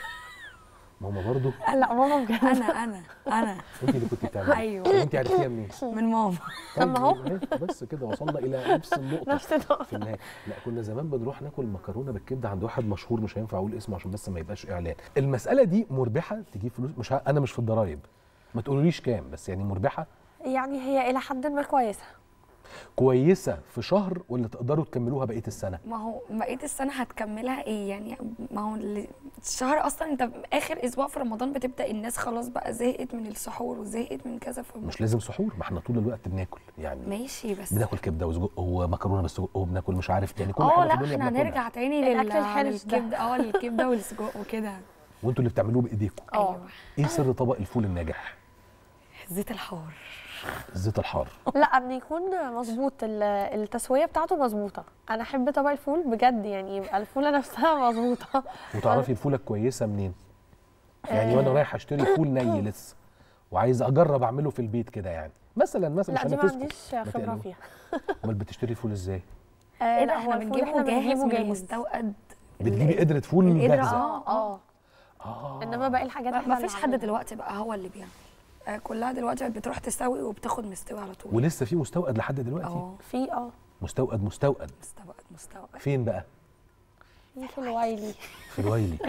S1: ماما برضو
S14: لا ماما بجد
S15: انا انا انا
S1: انت اللي كنت بتعملي
S15: أيوة.
S1: طب انت عرفتيها منين
S15: من ماما
S1: طيب
S14: ما هو.
S1: أهي، بس كده وصلنا الى نفس النقطه
S14: نفس النقطة.
S1: في النهايه لا كنا زمان بنروح ناكل مكرونه بالكبده عند واحد مشهور مش هينفع اقول اسمه عشان بس ما يبقاش اعلان المساله دي مربحه تجيب فلوس مش ه... انا مش في الضرايب ما تقولوليش كام بس يعني مربحه
S14: يعني هي الى حد ما كويسه
S1: كويسه في شهر ولا تقدروا تكملوها بقيه السنه
S15: ما هو بقيه السنه هتكملها ايه يعني ما هو اللي- الشهر اصلا انت اخر اسبوع في رمضان بتبدا الناس خلاص بقى زهقت من السحور وزهقت من كذا ف
S1: مش لازم سحور ما احنا طول الوقت بناكل يعني
S15: ماشي بس
S1: بناكل كبده وسجق ومكرونه بالسجق وبناكل مش عارف يعني كل
S15: اه
S1: حاجه
S15: لا
S1: في الدنيا
S15: احنا
S1: بناكلها.
S15: هنرجع تاني لل-
S14: الأكل الحرش ده.
S15: للكبده اه الكبده والسجق وكده
S1: وانتوا اللي بتعملوه بايديكم
S15: اه
S1: ايه سر طبق الفول الناجح
S15: زيت الحار
S1: الزيت الحار
S14: لا ان يكون مظبوط ال- التسويه بتاعته مظبوطه انا احب طبق الفول بجد يعني يبقى الفوله نفسها مظبوطه
S1: وتعرفي الفوله الكويسه منين يعني
S14: آه.
S1: وانا رايح اشتري فول ني لسه وعايز اجرب اعمله في البيت كده يعني مثلا مثلا
S14: لا
S1: مش
S14: دي ما
S1: هنافسكم
S14: عنديش
S1: ما
S14: خبره
S1: تقلقوش.
S14: فيها
S1: امال بتشتري فول ازاي
S14: آه
S15: ايه
S14: لا
S15: ده
S14: هو
S15: احنا
S14: الفول
S15: بنجيبه
S14: احنا
S15: جاهز
S14: بنجيبه
S15: من
S14: جاهز
S15: المستوقد
S1: بتجيبي قدره فول
S15: القدرة
S1: جاهزه
S14: اه اه انما باقي الحاجات
S15: ما
S14: احنا
S15: فيش
S14: اللي
S15: حد
S14: عاملينها.
S15: دلوقتي بقى هو اللي بيعمل آه، كلها دلوقتي بقت بتروح تسوي وبتاخد مستوي على طول
S1: ولسه في مستوقد لحد دلوقتي
S15: اه
S14: في اه
S1: مستوقد مستوقد
S15: مستوقد مستوقد
S1: فين بقى
S14: في في الوايلي
S1: في الويلي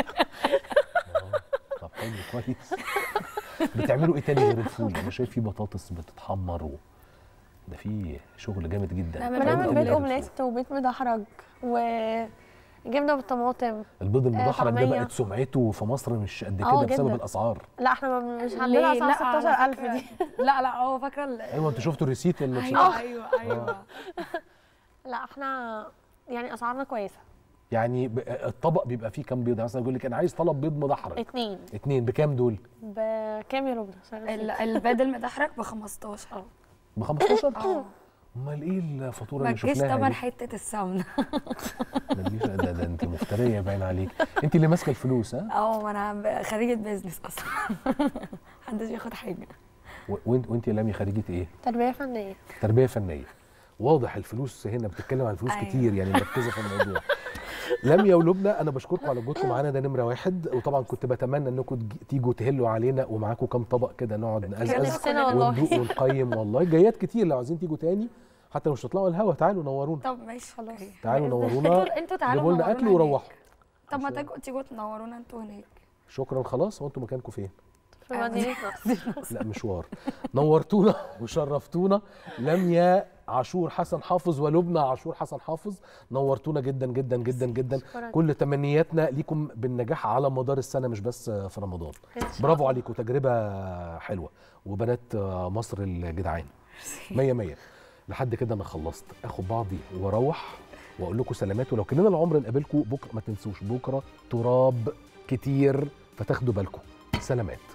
S1: آه، طب حلو كويس بتعملوا ايه تاني غير الفول انا شايف في بطاطس بتتحمر و... ده في شغل جامد جدا
S15: نعمل
S1: بتعملوا
S14: بنعمل
S1: إيه
S14: بيض
S1: غير
S14: اومليت وبيض مدحرج وجبنه بالطماطم
S1: البيض المدحرج ده
S14: طعمية.
S1: بقت سمعته في مصر مش قد
S14: آه،
S1: كده بسبب
S14: جداً.
S1: الاسعار
S14: لا احنا ما- مش
S15: ليه؟
S14: عندنا
S15: لا،
S14: اسعار
S15: على
S14: 16000
S15: فكرة-
S14: دي
S15: لا لا هو فاكره ال-
S1: ايوه انتوا شفتوا الريسيت اللي
S15: ايوه ايوه ايوه
S14: لا احنا يعني اسعارنا كويسه
S1: يعني ب- الطبق بيبقى فيه كام بيض مثلا يقول لك انا عايز طلب بيض مدحرج
S14: اتنين
S1: اتنين بكام دول
S14: بكام يا لبنى عشان
S15: ال-
S14: نسيت.
S15: البيض المدحرج ب 15
S1: ب 15
S15: اه
S1: امال ايه الفاتوره
S15: ما
S1: اللي
S15: تجيش
S1: شفناها
S15: طبعا
S1: دي
S15: حته السمنه
S1: ما تجيش- ده, ده انت مفتريه باين عليك انت اللي ماسكه الفلوس ها
S15: اه ما انا خريجه بيزنس اصلا محدش بياخد حاجه
S1: و- وانت وانت يا لمي خريجه ايه
S14: تربيه فنيه
S1: تربيه فنيه واضح الفلوس هنا بتتكلم عن الفلوس
S15: أيوة.
S1: كتير يعني مركزه في الموضوع لميا ولبنى انا بشكركم على وجودكم معانا ده نمره واحد وطبعا كنت بتمنى انكم تجي- تيجوا تهلوا علينا ومعاكم كام طبق كده نقعد نقزقز
S14: نفسنا والله.
S1: وندوق ونقيم والله جايات كتير لو عايزين تيجوا تاني حتى لو مش هتطلعوا الهوا تعالوا نورونا
S15: طب ماشي خلاص
S1: تعالوا
S15: انتوا
S1: نورونا
S15: انتوا تعالوا
S1: جيبوا لنا
S15: نورونا
S1: اكل
S15: هناك.
S1: وروحوا
S15: طب ما تيجوا تيجوا تنورونا انتوا هناك
S1: شكرا خلاص وانتم مكانكم فين
S14: في مدينه نصر
S1: لا مشوار نورتونا وشرفتونا لميا عاشور حسن حافظ ولبنى عاشور حسن حافظ نورتونا جدا جدا جدا جدا
S14: شكراً.
S1: كل تمنياتنا ليكم بالنجاح على مدار السنه مش بس في رمضان
S14: إن شاء
S1: برافو
S14: الله.
S1: عليكم تجربه حلوه وبنات مصر الجدعان مية مية لحد كده انا خلصت اخد بعضي واروح واقول لكم سلامات ولو كلنا العمر نقابلكم بكره ما تنسوش بكره تراب كتير فتاخدوا بالكم سلامات